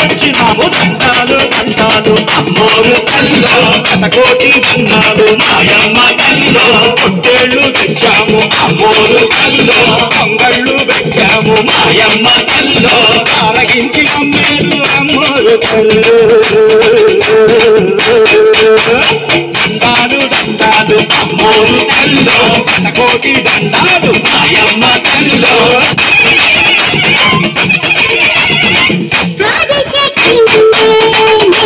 వచ్చినాము దండాలు దండాలు అమ్మోరు తల్లో కటకోటి దండాలు మాయమ్మ తల్లో పొట్టేళ్ళు తెచ్చాము అమ్మోరు తల్లో పొంగళ్ళు పెట్టాము మాయమ్మ తల్లో ఆరగించి అమ్మేరు అమ్మోరు తల్లు దండాలు దండాలు అమ్మోరు తల్లో కటకోటి దండాలు మాయమ్మ తల్లో ఆదిశక్తి నేనే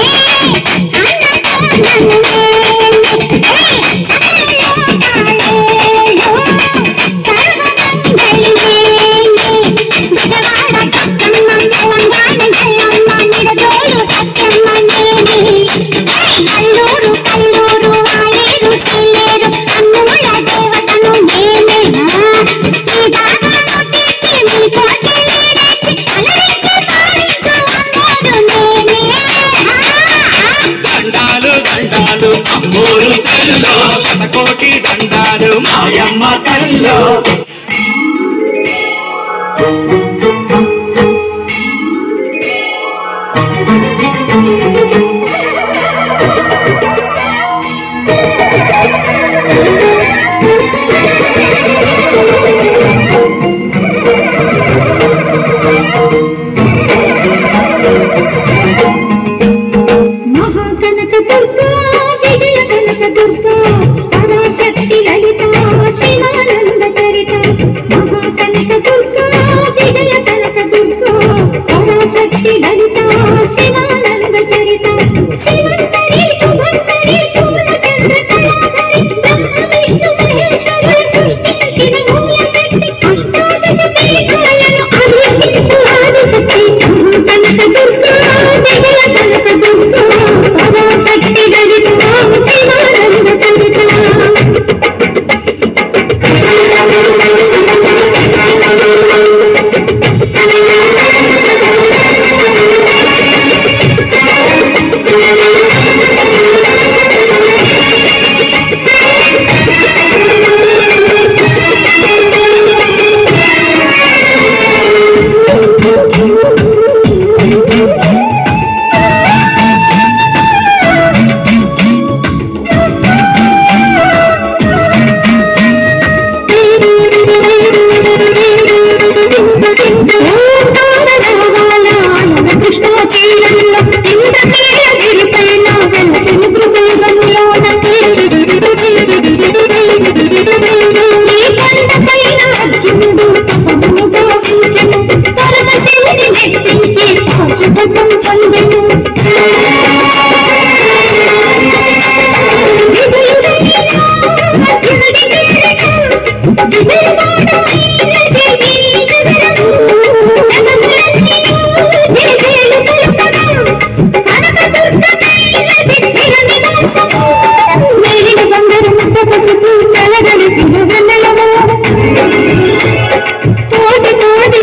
అల్లూరు కల్లూరు ఆలేరు సిల్లేరు అన్నుల దేవతను నేనే ఈ దాదాను తీర్చి మీ కోటెలే రెచ్చి అలరించి పాలించు అమ్మోడు నేనే దండాలు దండాలు అమ్మూరు తల్లో శతకోటి దండాలు మాయమ్మ తల్లో మహాకనక దుర్గా విజయ కనక దుర్గా పరాశక్తి లలిత శివానంద చరిత మహాకనక దుర్గా విజయ కనక దుర్గా పరాశక్తి లలిత శివానంద చరిత శివంతరి శుభంతరి పూర్ణచంద్ర కళాధరి బ్రహ్మ విష్ణు మహేశ్వర సృష్టించిన మూల శక్తి అష్టాదశ పీఠాలను అధిష్ఠించు ఆదిశక్తి కనక దుర్గా విజయ కనక దుర్గా పరాశక్తి లలిత శివానంద చరిత కోటి కోటి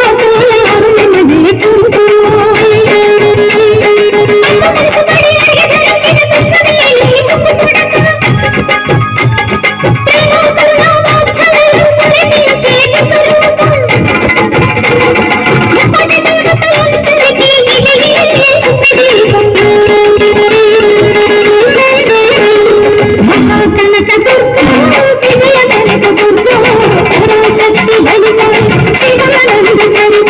కనక దుర్గా విజయ కనక దుర్గా పరాశక్తి లలిత శివానంద చరిత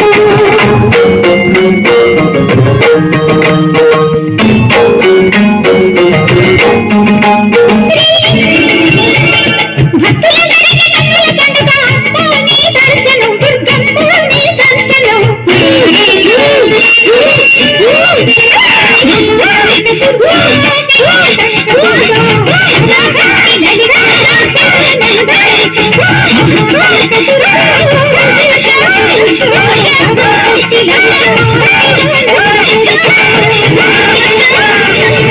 Thank you.